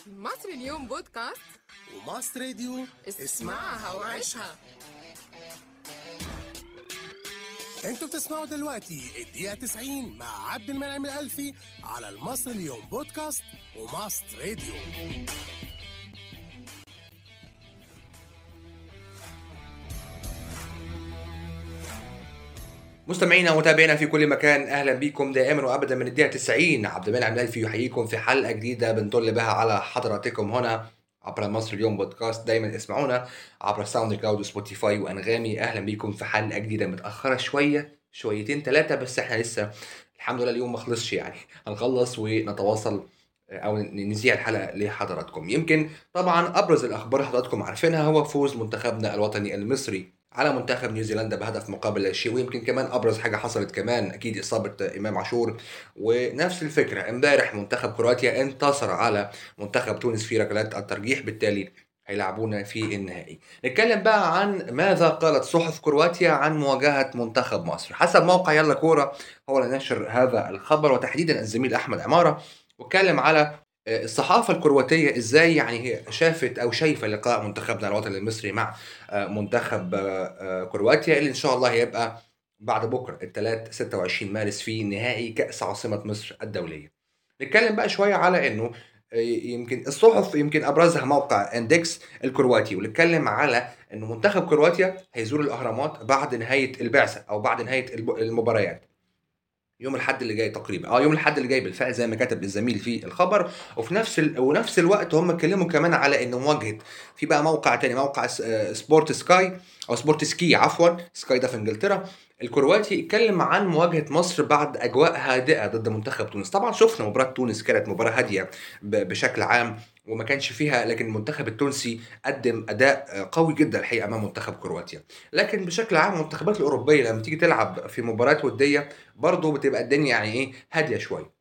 مصر اليوم بودكاست وماست راديو اسمعها وعيشها انتوا بتسمعوا دلوقتي الدقيقة 90 مع عبد المنعم الألفي على المصر اليوم بودكاست وماست راديو مستمعينا ومتابعينا في كل مكان اهلا بكم دائما وابدا من الدقيقه 90 عبد المنعم الالفي يحييكم في حلقه جديده بنطل بها على حضراتكم هنا عبر مصر اليوم بودكاست دايما اسمعونا عبر ساوند كلاود وسبوتيفاي وانغامي اهلا بكم في حلقه جديده متاخره شويه شويتين ثلاثه بس احنا لسه الحمد لله اليوم ما خلصش يعني هنخلص ونتواصل او نذيع الحلقه لحضراتكم يمكن طبعا ابرز الاخبار حضراتكم عارفينها هو فوز منتخبنا الوطني المصري على منتخب نيوزيلندا بهدف مقابل لا شيء ويمكن كمان ابرز حاجه حصلت كمان اكيد اصابه امام عاشور ونفس الفكره امبارح منتخب كرواتيا انتصر على منتخب تونس في ركلات الترجيح بالتالي هيلعبونا في النهائي نتكلم بقى عن ماذا قالت صحف كرواتيا عن مواجهة منتخب مصر حسب موقع يلا كورة هو اللي نشر هذا الخبر وتحديدا الزميل أحمد عمارة واتكلم على الصحافة الكرواتية ازاي يعني هي شافت او شايفة لقاء منتخبنا الوطني المصري مع منتخب كرواتيا اللي ان شاء الله هيبقى بعد بكرة الثلاث 26 مارس في نهائي كأس عاصمة مصر الدولية نتكلم بقى شوية على انه يمكن الصحف يمكن ابرزها موقع اندكس الكرواتي واللي اتكلم على انه منتخب كرواتيا هيزور الاهرامات بعد نهايه البعثه او بعد نهايه المباريات يوم الاحد اللي جاي تقريبا اه يوم الاحد اللي جاي بالفعل زي ما كتب الزميل في الخبر وفي نفس ال... ونفس الوقت هم اتكلموا كمان على ان مواجهه في بقى موقع تاني موقع سبورت سكاي او سبورت سكي عفوا سكاي ده في انجلترا الكرواتي اتكلم عن مواجهه مصر بعد اجواء هادئه ضد منتخب تونس طبعا شفنا مباراه تونس كانت مباراه هاديه بشكل عام وما كانش فيها لكن المنتخب التونسي قدم اداء قوي جدا الحقيقه امام منتخب كرواتيا لكن بشكل عام المنتخبات الاوروبيه لما تيجي تلعب في مباريات وديه برضه بتبقى الدنيا يعني ايه هاديه شويه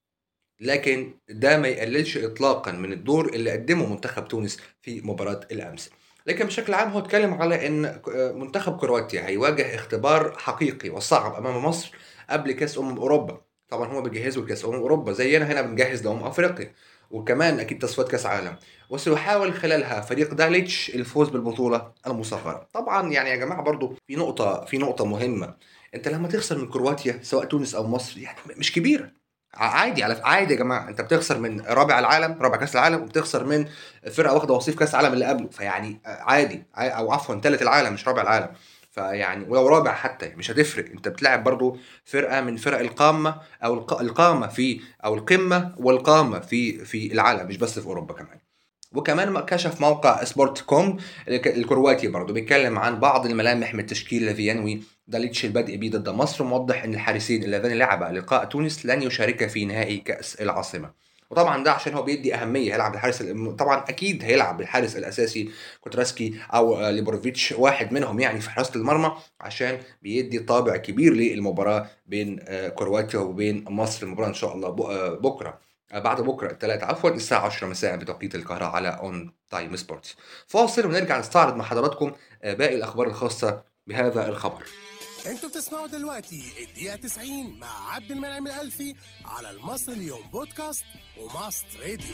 لكن ده ما يقللش اطلاقا من الدور اللي قدمه منتخب تونس في مباراه الامس لكن بشكل عام هو اتكلم على ان منتخب كرواتيا هيواجه اختبار حقيقي وصعب امام مصر قبل كاس امم اوروبا طبعا هم بيجهزوا لكاس امم اوروبا زينا هنا بنجهز لامم افريقيا وكمان اكيد تصفيات كاس عالم وسيحاول خلالها فريق داليتش الفوز بالبطوله المصغره طبعا يعني يا جماعه برضو في نقطه في نقطه مهمه انت لما تخسر من كرواتيا سواء تونس او مصر يعني مش كبيره عادي على عادي يا جماعه انت بتخسر من رابع العالم رابع كاس العالم وبتخسر من فرقه واخده وصيف كاس العالم اللي قبله فيعني عادي او عفوا ثالث العالم مش رابع العالم فيعني ولو رابع حتى مش هتفرق انت بتلعب برضو فرقه من فرق القامه او القامه في او القمه والقامه في في العالم مش بس في اوروبا كمان وكمان كشف موقع سبورت كوم الكرواتي برضه بيتكلم عن بعض الملامح من التشكيل الذي ينوي داليتش البدء به ضد مصر موضح ان الحارسين اللذان لعبا لقاء تونس لن يشاركا في نهائي كاس العاصمه وطبعا ده عشان هو بيدي اهميه هيلعب الحارس طبعا اكيد هيلعب بالحارس الاساسي كوتراسكي او ليبروفيتش واحد منهم يعني في حراسه المرمى عشان بيدي طابع كبير للمباراه بين كرواتيا وبين مصر المباراه ان شاء الله بكره بعد بكره الثلاث عفوا الساعه 10 مساء بتوقيت القاهره على اون تايم سبورتس فاصل ونرجع نستعرض مع حضراتكم باقي الاخبار الخاصه بهذا الخبر انتوا بتسمعوا دلوقتي الدقيقة 90 مع عبد المنعم الألفي على المصر اليوم بودكاست وماست راديو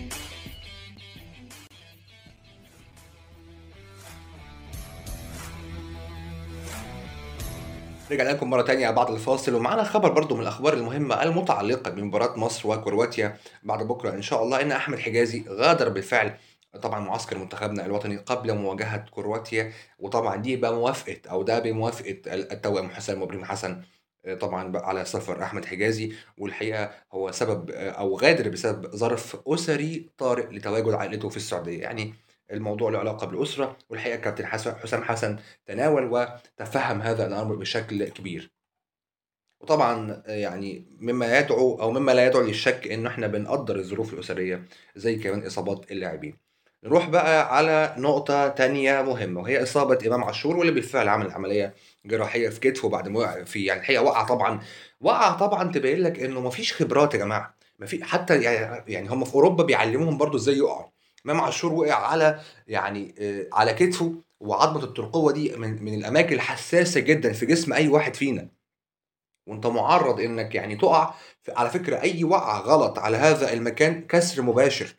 رجعنا لكم مرة تانية بعد الفاصل ومعنا خبر برضو من الأخبار المهمة المتعلقة بمباراة مصر وكرواتيا بعد بكرة إن شاء الله إن أحمد حجازي غادر بالفعل طبعا معسكر منتخبنا الوطني قبل مواجهة كرواتيا وطبعا دي بموافقة أو ده بموافقة التوأم حسام وابراهيم حسن طبعا بقى على سفر احمد حجازي والحقيقه هو سبب او غادر بسبب ظرف اسري طارئ لتواجد عائلته في السعوديه يعني الموضوع له علاقه بالاسره والحقيقه كابتن حسام حسن تناول وتفهم هذا الامر بشكل كبير وطبعا يعني مما يدعو او مما لا يدعو للشك ان احنا بنقدر الظروف الاسريه زي كمان اصابات اللاعبين نروح بقى على نقطة تانية مهمة وهي إصابة إمام عاشور واللي بالفعل عمل عملية جراحية في كتفه بعد ما وقع في يعني الحقيقة وقع طبعا وقع طبعا تبين لك إنه مفيش خبرات يا جماعة ما في حتى يعني يعني هم في أوروبا بيعلموهم برضو إزاي يقعوا إمام عاشور وقع على يعني على كتفه وعظمة الترقوة دي من من الأماكن الحساسة جدا في جسم أي واحد فينا وانت معرض انك يعني تقع على فكره اي وقعه غلط على هذا المكان كسر مباشر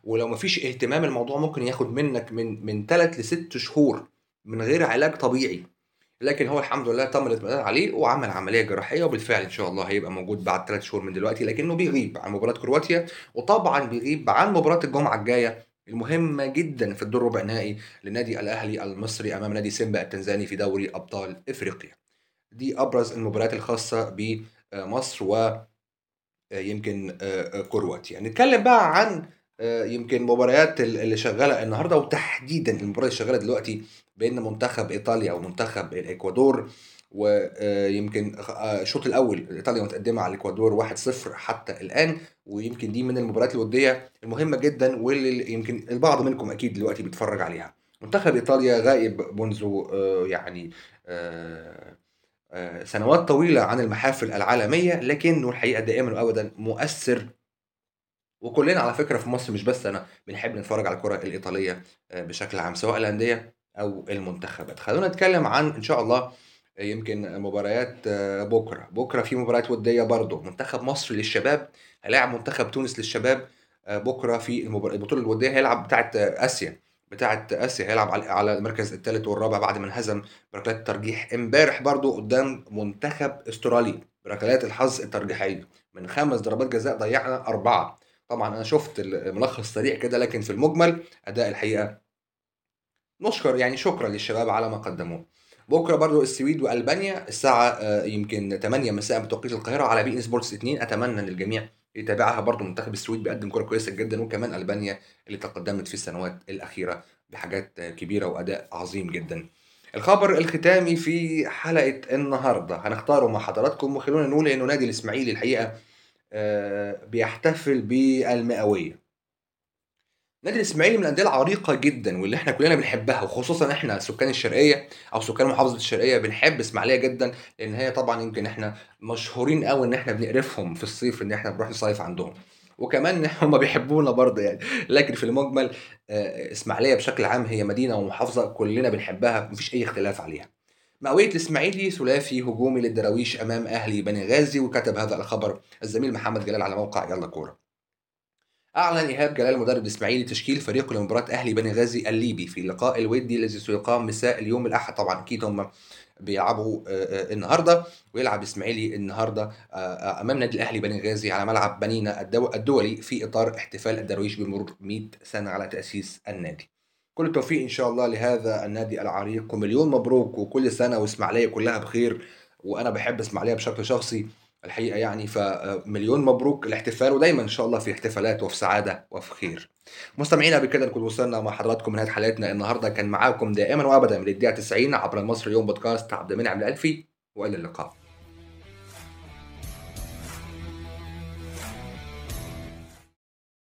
ولو مفيش اهتمام الموضوع ممكن ياخد منك من من 3 ل6 شهور من غير علاج طبيعي لكن هو الحمد لله تم الاطمئنان عليه وعمل عمليه جراحيه وبالفعل ان شاء الله هيبقى موجود بعد ثلاث شهور من دلوقتي لكنه بيغيب عن مباراه كرواتيا وطبعا بيغيب عن مباراه الجمعه الجايه المهمه جدا في الدور ربع النهائي لنادي الاهلي المصري امام نادي سيمبا التنزاني في دوري ابطال افريقيا. دي ابرز المباريات الخاصه بمصر و يمكن كرواتيا. نتكلم بقى عن يمكن مباريات اللي شغاله النهارده وتحديدا المباراه اللي شغاله دلوقتي بين منتخب ايطاليا ومنتخب الاكوادور ويمكن الشوط الاول ايطاليا متقدمه على الاكوادور 1-0 حتى الان ويمكن دي من المباريات الوديه المهمه جدا واللي يمكن البعض منكم اكيد دلوقتي بيتفرج عليها منتخب ايطاليا غائب منذ يعني سنوات طويله عن المحافل العالميه لكنه الحقيقه دائما وابدا مؤثر وكلنا على فكره في مصر مش بس انا بنحب نتفرج على الكره الايطاليه بشكل عام سواء الانديه او المنتخبات خلونا نتكلم عن ان شاء الله يمكن مباريات بكره بكره في مباريات وديه برضه منتخب مصر للشباب هيلاعب منتخب تونس للشباب بكره في البطوله الوديه هيلعب بتاعه اسيا بتاعه اسيا هيلعب على المركز الثالث والرابع بعد ما انهزم بركلات الترجيح امبارح برضه قدام منتخب استراليا بركلات الحظ الترجيحيه من خمس ضربات جزاء ضيعنا اربعه طبعا انا شفت الملخص سريع كده لكن في المجمل اداء الحقيقه نشكر يعني شكرا للشباب على ما قدموه بكره برضو السويد والبانيا الساعه يمكن 8 مساء بتوقيت القاهره على بي ان سبورتس 2 اتمنى ان الجميع يتابعها برضو منتخب السويد بيقدم كره كويسه جدا وكمان البانيا اللي تقدمت في السنوات الاخيره بحاجات كبيره واداء عظيم جدا الخبر الختامي في حلقه النهارده هنختاره مع حضراتكم وخلونا نقول انه نادي الاسماعيلي الحقيقه بيحتفل بالمئويه نادي الاسماعيلي من الانديه العريقه جدا واللي احنا كلنا بنحبها وخصوصا احنا سكان الشرقيه او سكان محافظه الشرقيه بنحب اسماعيليه جدا لان هي طبعا يمكن احنا مشهورين قوي ان احنا بنقرفهم في الصيف ان احنا بنروح نصيف عندهم وكمان هم بيحبونا برضه يعني لكن في المجمل اسماعيليه بشكل عام هي مدينه ومحافظه كلنا بنحبها مفيش اي اختلاف عليها مئوية الإسماعيلي ثلاثي هجومي للدراويش أمام أهلي بني غازي وكتب هذا الخبر الزميل محمد جلال على موقع يلا كورة أعلن إيهاب جلال مدرب الإسماعيلي تشكيل فريقه لمباراة أهلي بني غازي الليبي في اللقاء الودي الذي سيقام مساء اليوم الأحد طبعا أكيد هم بيلعبوا النهارده ويلعب الاسماعيلي النهارده امام نادي الاهلي بني غازي على ملعب بنينا الدولي في اطار احتفال الدراويش بمرور 100 سنه على تاسيس النادي. كل التوفيق ان شاء الله لهذا النادي العريق ومليون مبروك وكل سنه واسماعيليه كلها بخير وانا بحب اسماعيليه بشكل شخصي الحقيقه يعني فمليون مبروك الاحتفال ودايما ان شاء الله في احتفالات وفي سعاده وفي خير. مستمعينا بكده نكون وصلنا مع حضراتكم نهايه حلقتنا النهارده كان معاكم دائما وابدا من الدقيقه 90 عبر المصري اليوم بودكاست عبد المنعم الالفي والى اللقاء.